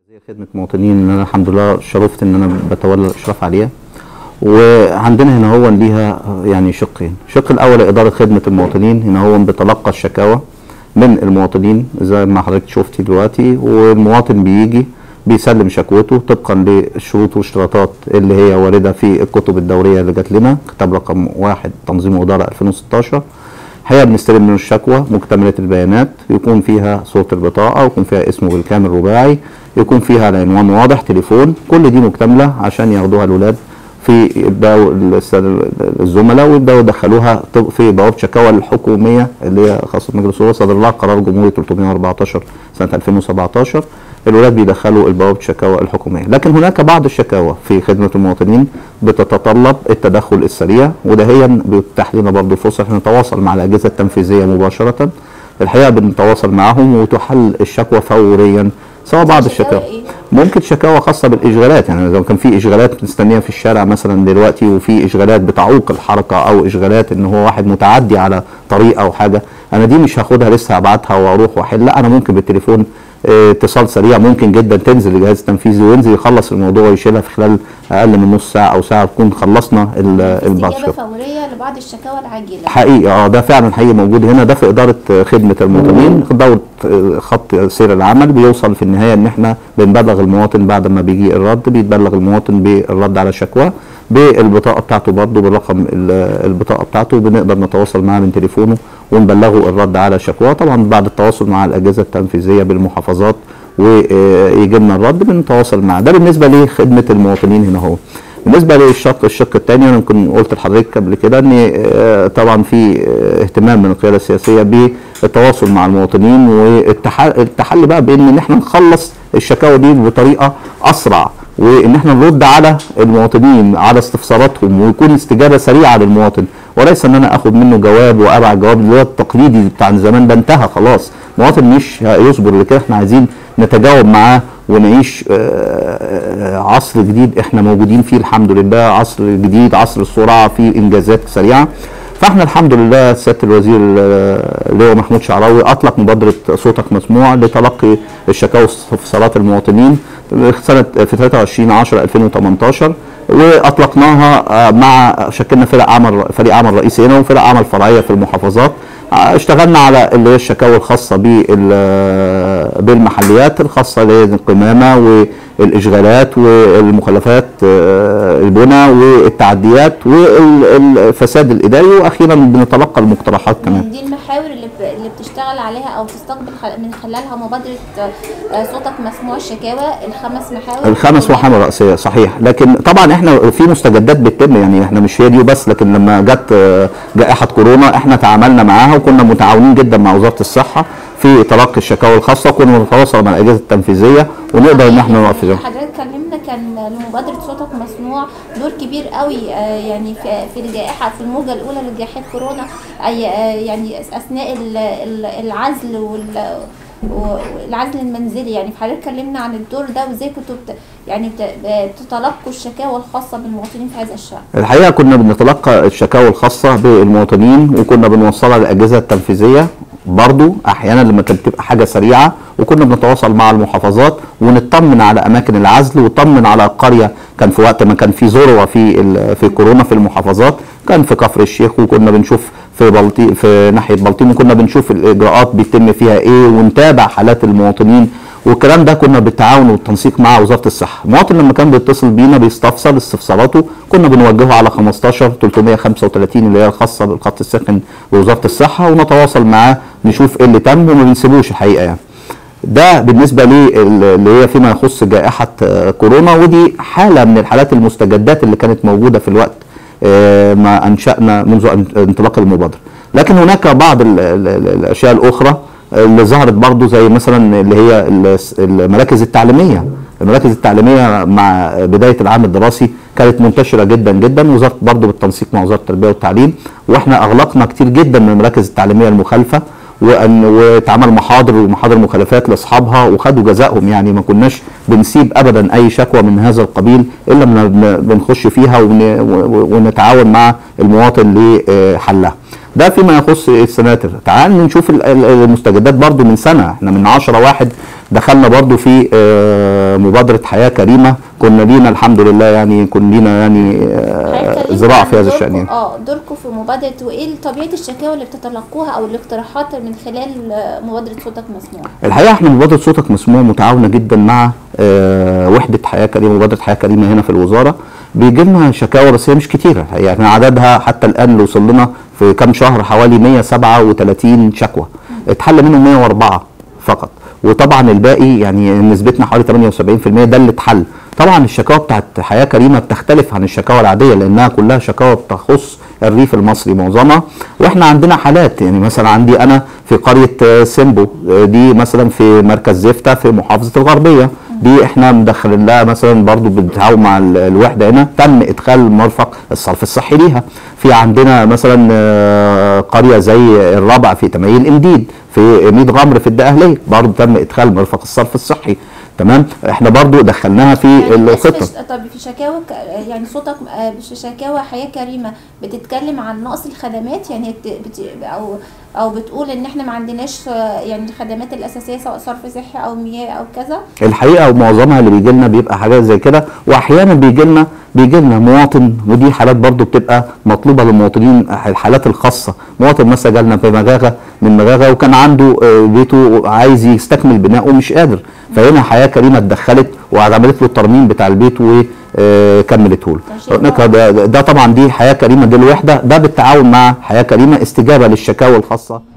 زي خدمة مواطنين ان انا الحمد لله شرفت ان انا بتولى الاشراف عليها وعندنا هنا هو ليها يعني شقين الشق الاول اداره خدمه المواطنين هنا هو بتلقى الشكاوى من المواطنين زي ما حضرتك شفتي دلوقتي والمواطن بيجي بيسلم شكوته طبقا للشروط والاشتراطات اللي هي وارده في الكتب الدوريه اللي جات لنا كتاب رقم واحد تنظيم واداره 2016 الحقيقه بنستلم منه الشكوى مكتمله البيانات يكون فيها صوره البطاقه ويكون فيها اسمه بالكامل رباعي يكون فيها العنوان واضح تليفون كل دي مكتمله عشان ياخدوها الاولاد في يبداوا الس- الزملاء ويبداوا يدخلوها طب- في بوابه شكاوى الحكوميه اللي هي خاصه مجلس الوزراء صدر لها قرار جمهوري 314 سنه 2017 الولاد بيدخلوا البوابه الشكاوى الحكوميه لكن هناك بعض الشكاوى في خدمه المواطنين بتتطلب التدخل السريع وده هي بيتاح لنا برضه فرصه احنا نتواصل مع الاجهزه التنفيذيه مباشره الحقيقه بنتواصل معاهم وتحل الشكوى فوريا سواء بعض شكاوى الشكاوى إيه؟ ممكن شكاوى خاصه بالاشغالات يعني لو كان في اشغالات مستنيه في الشارع مثلا دلوقتي وفي اشغالات بتعوق الحركه او اشغالات ان هو واحد متعدي على طريق او حاجه انا دي مش هاخدها لسه هبعتها واروح واحل لا انا ممكن بالتليفون اه، اتصال سريع ممكن جدا تنزل الجهاز التنفيذي وينزل يخلص الموضوع ويشيلها في خلال اقل من نص ساعه او ساعه تكون خلصنا ال- البعض استجابه فوريه لبعض الشكاوى العاجله حقيقي اه ده فعلا حقيقي موجود هنا ده في اداره آه، خدمه المواطنين دوره آه، خط سير العمل بيوصل في النهايه ان احنا بنبلغ المواطن بعد ما بيجي الرد بيتبلغ المواطن بالرد على شكواه بالبطاقه بتاعته برضه بالرقم ال- البطاقه بتاعته بنقدر نتواصل معاه من تليفونه ونبلغه الرد على شكواه طبعا بعد التواصل مع الاجهزه التنفيذيه بالمحافظات ويجي لنا الرد بنتواصل معاه ده بالنسبه لخدمه المواطنين هنا هو بالنسبه للشق الشق الثاني انا يمكن قلت لحضرتك قبل كده ان آه، طبعا في آه، اهتمام من القياده السياسيه بالتواصل مع المواطنين والتحل بقى بان إن احنا نخلص الشكاوى دي بطريقه اسرع وان احنا نرد على المواطنين على استفساراتهم ويكون استجابه سريعه للمواطن وليس ان انا اخد منه جواب وابعت جواب اللي هو التقليدي بتاع زمان ده انتهى خلاص المواطن مش هيصبر لكده احنا عايزين نتجاوب معاه ونعيش آه، آه، عصر جديد احنا موجودين فيه الحمد لله عصر جديد عصر السرعه فيه انجازات سريعه فاحنا الحمد لله سياده الوزير آه، اللي هو محمود شعراوي اطلق مبادره صوتك مسموع لتلقي الشكاوى واستفسارات المواطنين سنه في 23 10 2018 واطلقناها آه، مع شكلنا فرق عمل فريق عمل رئيسي هنا وفرق عمل فرعيه في المحافظات آه، اشتغلنا على اللي هي الشكاوى الخاصه بال- بالمحليات الخاصه للقمامه والاشغالات والمخلفات آه، البنى والتعديات والفساد الاداري واخيرا بنتلقى المقترحات كمان دي المحاور اللي ب... اللي بتشتغل عليها او تستقبل خل... من خلالها مبادره آه، صوتك مسموع الشكاوى الخمس محاور الخمس محاور رئيسيه صحيح لكن طبعا احنا في مستجدات بتتم يعني احنا مش هي دي بس لكن لما جت آه، جائحه كورونا احنا تعاملنا معاها وكنا متعاونين جدا مع وزاره الصحه في تلقي الشكاوى الخاصه وكنا بنتواصل مع الاجهزه التنفيذيه ونقدر ان احنا نوقف فيها حضرتك كلمنا كان لمبادره صوتك مسموع دور كبير قوي آه، يعني في في الجائحه في الموجه الاولى لجائحه كورونا اي آه، يعني اثناء ال- ال- العزل وال والعزل المنزلي يعني حضرتك كلمنا عن الدور ده وازاي كنتوا بت يعني بت- بتتلقوا الشكاوى الخاصه بالمواطنين في هذا الشان الحقيقه كنا بنتلقى الشكاوى الخاصه بالمواطنين وكنا بنوصلها للاجهزه التنفيذيه برضو احيانا لما كانت تبقى حاجه سريعه وكنا بنتواصل مع المحافظات ونطمن على اماكن العزل ونطمن على قريه كان في وقت ما كان في ذروه في ال- في كورونا في المحافظات كان في كفر الشيخ وكنا بنشوف في بلطيم في ناحيه بلطيم وكنا بنشوف الاجراءات بيتم فيها ايه ونتابع حالات المواطنين والكلام ده كنا بالتعاون والتنسيق مع وزاره الصحه، المواطن لما كان بيتصل بينا بيستفسر استفساراته كنا بنوجهه على 15 335 اللي هي الخاصه بالخط الساخن بوزاره الصحه ونتواصل معاه نشوف ايه اللي تم وما بنسيبوش الحقيقه يعني. ده بالنسبه لي اللي هي فيما يخص جائحه آه، كورونا ودي حاله من الحالات المستجدات اللي كانت موجوده في الوقت آه، ما انشانا منذ أن- انطلاق المبادره لكن هناك بعض ال- ال- ال- الاشياء الاخرى اللي ظهرت برضو زي مثلا اللي هي ال- المراكز التعليميه المراكز التعليميه مع بدايه العام الدراسي كانت منتشره جدا جدا وزاره برضو بالتنسيق مع وزاره التربيه والتعليم واحنا اغلقنا كتير جدا من المراكز التعليميه المخالفه وان واتعمل محاضر ومحاضر مخالفات لاصحابها وخدوا جزائهم يعني ما كناش بنسيب ابدا اي شكوى من هذا القبيل الا لما بن- بنخش فيها ون- و- ونتعاون مع المواطن لحلها ده فيما يخص السناتر تعال نشوف ال- ال- المستجدات برضو من سنه احنا من 10 واحد دخلنا برضو في آه، مبادره حياه كريمه كنا لينا الحمد لله يعني كنا لينا يعني آه، حضرتك كلمني زراعه عن في هذا دوركم- الشان يعني. اه دوركم في مبادره وايه طبيعه الشكاوى اللي بتتلقوها او الاقتراحات من خلال آه، مبادره صوتك مسموع الحقيقه احنا مبادره صوتك مسموع متعاونه جدا مع آه، وحده حياه كريمه مبادره حياه كريمه هنا في الوزاره بيجي لنا شكاوى بس هي مش كتيره الحقيقه احنا عددها حتى الان اللي وصل لنا في كام شهر حوالي 137 شكوى اتحل منهم 104 فقط وطبعا الباقي يعني نسبتنا حوالي 78% ده اللي اتحل طبعا الشكاوى بتاعت حياه كريمه بتختلف عن الشكاوى العاديه لانها كلها شكاوى بتخص الريف المصري معظمها واحنا عندنا حالات يعني مثلا عندي انا في قريه آه، سيمبو آه، دي مثلا في مركز زفته في محافظه الغربيه دي احنا مدخلين لها مثلا برضو بالتعاون مع ال- الوحده هنا تم ادخال مرفق الصرف الصحي ليها في عندنا مثلا آه، قريه زي الرابع في تمايل انديد في ميت غمر في الدقهليه برضو تم ادخال مرفق الصرف الصحي تمام احنا برضو دخلناها في يعني الناس الخطه مش- طب في شكاوى ك- يعني صوتك آه، في شكاوى حياه كريمه بتتكلم عن نقص الخدمات يعني بت بت او او بتقول ان احنا ما عندناش آه، يعني الخدمات الاساسيه سواء صرف صحي او مياه او كذا الحقيقه ومعظمها اللي بيجي لنا بيبقى حاجات زي كده واحيانا بيجي لنا بيجي لنا مواطن ودي حالات برضو بتبقى مطلوبه للمواطنين الحالات الخاصه مواطن مثلا جالنا في مغاغه من مغاغه وكان عنده آه، بيته عايز يستكمل بناؤه ومش قادر فهنا حياه كريمه اتدخلت وعملت له الترميم بتاع البيت وكملته له ده شيء هناك رائع. ده, ده طبعا دي حياه كريمه دي الوحده ده بالتعاون مع حياه كريمه استجابه للشكاوى الخاصه